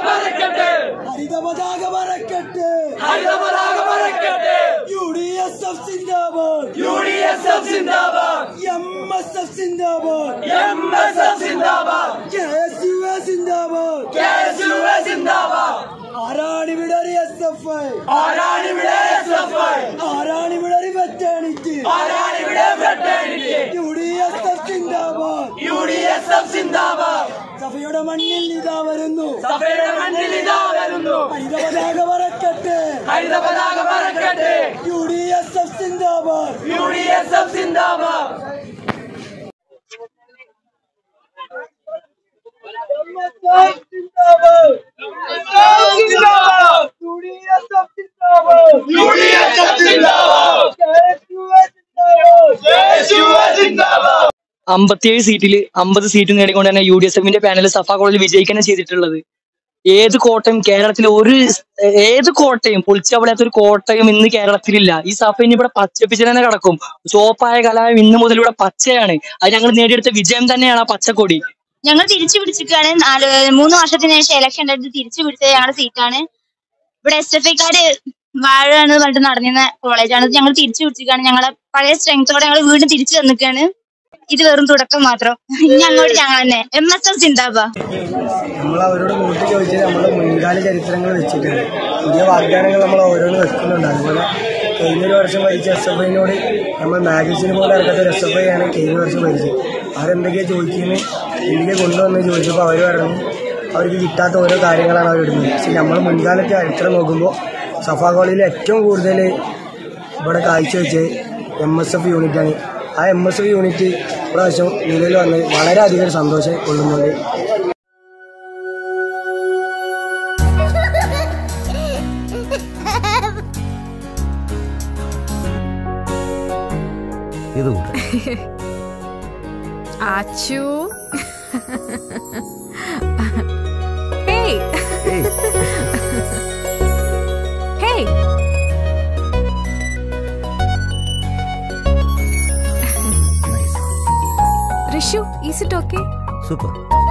പറക്കട്ടെ ഹരിത പതാക പറക്കട്ടെ ഹരിത പതാക പറക്കട്ടെ യു ഡി എസ് എഫ് സിന്ദാബാദ് യു ഡി എസ് എഫ് സിന്ദാബാദ് എം എസ് എഫ് സിന്ദാബാദ് എം എസ് എഫ് സിന്ദാബാദ് കെ എസ് യു എ സിന്ദാബാദ് കെ എസ് യു എ സിന്ദാബാദ് ആരാണിവിടെ ഒരു എസ് എഫ് ഐ ആരാണിവിടെ എസ് എഫ് ഐ ആരാണിവിടെ ഒരു വെറ്റേണിറ്റി ആരാണിവിടെ fraternity U D S F സിന്ദാബാദ് യു ഡി എസ് എഫ് സിന്ദാബാദ് സഭയുടെ മണ്ണിൽ ഇതാ വരുന്നു സഭയുടെ മണ്ണിൽ ഇതാ വരുന്നു ഹരിത പതാക പറക്കട്ടെ ഹരിത പതാക പറക്കട്ടെ യു ഡി എസ് എഫ് സിന്ദാബാദ് യു ഡി എസ് എഫ് സിന്ദാബാദ് യു ഡി എസ് എഫ് സിന്ദാബാദ് കെ എസ് യു എ സിന്ദാബാദ് അമ്പത്തിയേഴ് സീറ്റിൽ അമ്പത് സീറ്റ് നേടിക്കൊണ്ട് തന്നെ യു ഡി എസ് എഫിന്റെ പാനൽ സഫ കോളേജിൽ വിജയിക്കാനാണ് ചെയ്തിട്ടുള്ളത് ഏത് കോട്ടയും കേരളത്തിലെ ഒരു സ്- ഏത് കോട്ടയും പൊളിച്ചവളാത്ത ഒരു കോട്ടയും ഇന്ന് കേരളത്തിലില്ല ഈ സഫ ഇനി ഇവിടെ പച്ചപ്പിച്ച് തന്നെ കിടക്കും ചോപ്പായ കലായം ഇന്ന് മുതൽ ഇവിടെ പച്ചയാണ് അത് ഞങ്ങൾ നേടിയെടുത്ത വിജയം തന്നെയാണ് ആ പച്ചക്കൊടി ഞങ്ങൾ തിരിച്ചു പിടിച്ചിരിക്കുകയാണ് നാല് മൂന്ന് വർഷത്തിന് ശേഷം ഇലക്ഷൻ ഉണ്ടായിട്ട് തിരിച്ചു പിടിച്ചത് ഞങ്ങളുടെ സീറ്റാണ് ഇവിടെ എസ് എഫ് ഐക്കാര് വാഴ എന്ന് പറഞ്ഞിട്ട് നടന്നിരുന്ന കോളേജാണ് ഞങ്ങൾ തിരിച്ചു പിടിച്ചിരിക്കുകയാണ് ഞങ്ങളെ പഴയ സ്ട്രെങ്തോടെ ഞങ്ങൾ വീണ്ടും തിരിച്ചു വന്നിക്കാണ് ഇത് വെറും തുടക്കം മാത്രം ഇനി അങ്ങോട്ട് ഞങ്ങൾ തന്നെ എം എസ് എഫ് സിന്ദാബാ നമ്മൾ അവരോട് വോട്ട് ചോദിച്ചത് നമ്മുടെ മുൻകാല ചരിത്രങ്ങൾ വെച്ചിട്ടാണ് പുതിയ വാഗ്ദാനങ്ങൾ നമ്മൾ ഓരോന്ന് വെക്കുന്നുണ്ട് അതുപോലെ കഴിഞ്ഞൊരു വർഷം ഭരിച്ച എസ് എഫ് ഐനോട് നമ്മൾ മാഗസിന് പോലെ ഇറക്കാത്ത ഒരു എസ് എഫ് ഐ ആണ് കഴിഞ്ഞ വർഷം ഭരിച്ചത് അവരെന്തൊക്കെയാണ് ചോദിക്കുന്നത് ഇന്ത്യക്ക് കൊണ്ടുവന്ന് ചോദിച്ചപ്പോൾ അവർ പറഞ്ഞു അവർക്ക് കിട്ടാത്ത ഓരോ കാര്യങ്ങളാണ് അവർ ഇടുന്നത് പക്ഷെ നമ്മൾ മുൻകാലത്തെ ചരിത്രം നോക്കുമ്പോൾ സഫാ കോളേജിൽ ഏറ്റവും കൂടുതൽ ഇവിടെ കാഴ്ചവെച്ചത് എം എസ് എഫ് യൂണിറ്റാണ് ആ എം എസ് എഫ് യൂണിറ്റ് ഇപ്രാവശ്യം നിലവിൽ വന്ന് വളരെയധികം സന്തോഷം കൊള്ളുന്നുണ്ട് ഇത് Achu hey hey Rishu is it okay super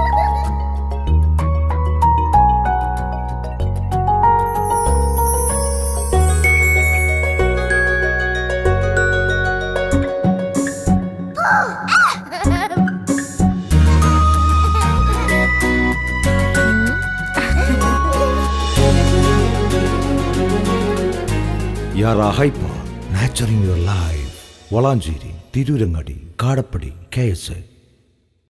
യാർ hyper nurturing your life Valanchery Tirurangadi Kadappadi K S